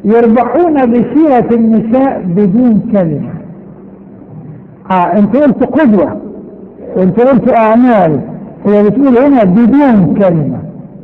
يربحون بسيرة النساء بدون كلمة اه انت قلت قدوة وانت قلت اعمال هي بتقول هنا بدون كلمة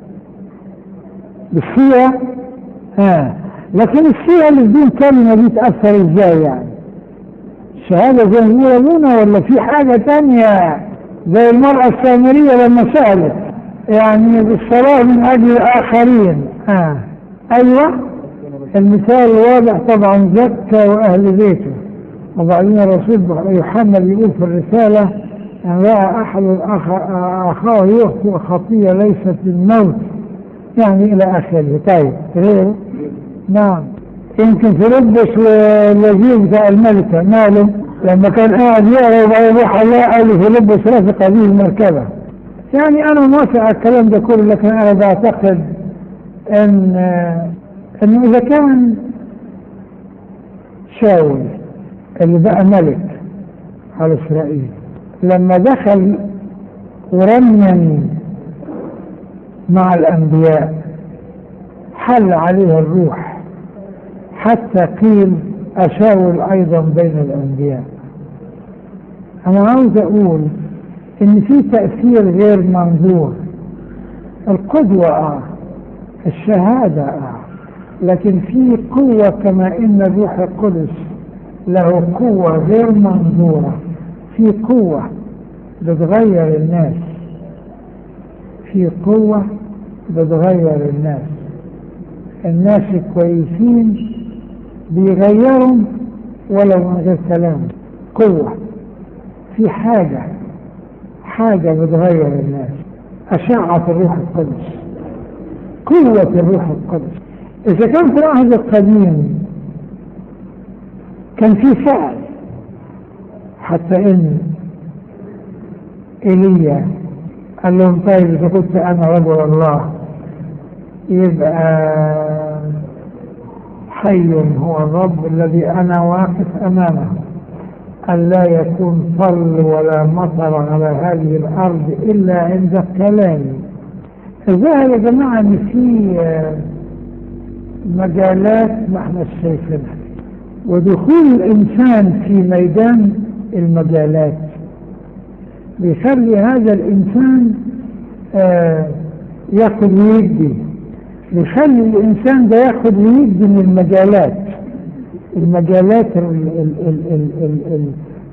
بالسيرة اه لكن السيرة اللي بدون كلمة دي تأثر ازاي يعني الشهادة زي ما يقولون ولا في حاجة تانية زي المرأة السامرية لما سألت يعني بالصلاة من أجل الآخرين آه. أيوة المثال واضح طبعا زكى وأهل بيته وبعدين الرسول يوحنا بيقول في الرسالة أن رأى أحد الأخ... أخاه يخطئ خطية ليست الموت يعني إلى آخره طيب غيره نعم يمكن فيلبس والوزير بتاع الملكة ماله لما كان قاعد يقرا وبعدين يروح الله قال له فيلبس رافق هذه المركبة يعني أنا موافق على الكلام ده كله لكن أنا بعتقد أن أنه إذا كان شاول اللي بقى ملك على إسرائيل لما دخل ورنن مع الأنبياء حل عليه الروح حتى قيل أشاول أيضا بين الأنبياء أنا عاوز أقول إن في تأثير غير منظور القدوة آه الشهادة آه لكن في قوة كما إن الروح القدس له قوة غير منظورة في قوة بتغير الناس في قوة بتغير الناس الناس الكويسين بيغيروا ولو من غير كلام قوة في حاجة حاجة بتغير الناس أشعة الروح القدس قوة الروح القدس إذا كان في العهد القديم كان في فعل حتى إن إيليا قال لهم طيب إذا كنت أنا رجل الله يبقى حي هو الرب الذي أنا واقف أمامه أن لا يكون طل ولا مطر على هذه الأرض إلا عند كلامي الظاهر يا جماعة إن في مجالات ما احنا شايفينها ودخول الإنسان في ميدان المجالات بيخلي هذا الإنسان آه ياخد ويدي بيخلي الإنسان ده ياخد ويدي من المجالات المجالات ال ال ال ال ال ال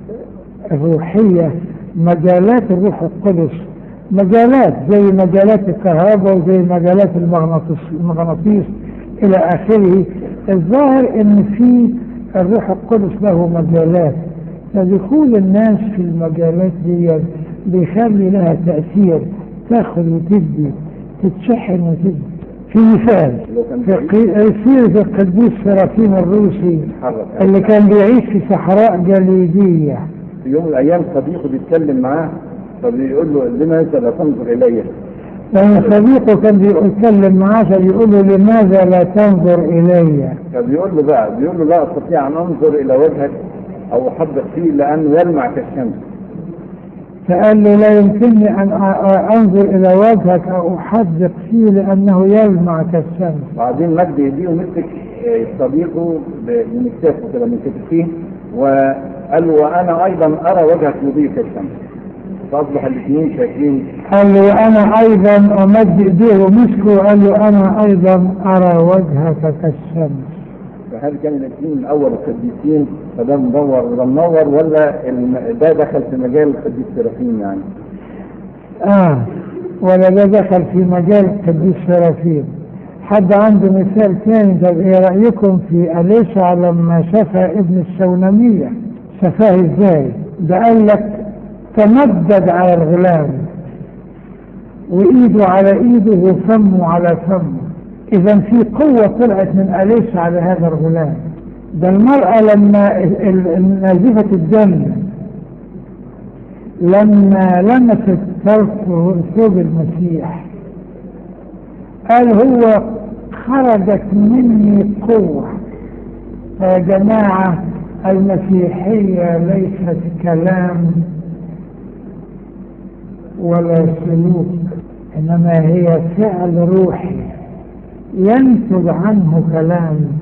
الروحية مجالات الروح القدس مجالات زي مجالات الكهرباء وزي مجالات المغناطيس, المغناطيس إلى آخره الظاهر إن في الروح القدس له مجالات فدخول الناس في المجالات دي بيخلي لها تأثير تاخد وتدي تتشحن وتدي في مثال في سيرة القديس سرافيم الروسي اللي كان بيعيش في صحراء جليدية في يوم من الأيام صديقه بيتكلم معاه فبيقول له لماذا لا تنظر إلي؟ لأن صديقه كان بيتكلم معاه فبيقول له لماذا لا تنظر إلي؟ فبيقول له بقى بيقول له لا أستطيع أن أنظر إلى وجهك أو أحدق فيه لأنه يلمع كالشمس فقال له لا يمكنني أن أنظر إلى وجهك أو أحدق فيه لأنه يلمع كالشمس بعدين مد يديه ومسك صديقه من كتافه كده من كتفيه وقال له وأنا أيضا أرى وجهك مضيء كالشمس فأصبح الاثنين شايفين قال له وأنا أيضا أمد إيديه ومسكه وقال له أنا أيضا أرى وجهك كالشمس فهل كان الاثنين من اول القديسين فده مدور وده منور ولا ده دخل في مجال القديس سرافيم يعني؟ اه ولا ده دخل في مجال القديس سرافيم حد عنده مثال ثاني طب ايه رايكم في اليشع لما شفى ابن الشونميه شفاه ازاي؟ ده قال لك تمدد على الغلام وايده على ايده وفمه على فمه اذا في قوة طلعت من أليس على هذا الغلام ده المرأة لما نازفة الدم لما لمست طرف ثوب المسيح قال هو خرجت مني قوة يا جماعة المسيحية ليست كلام ولا سلوك إنما هي فعل روحي ينتج عنه كلام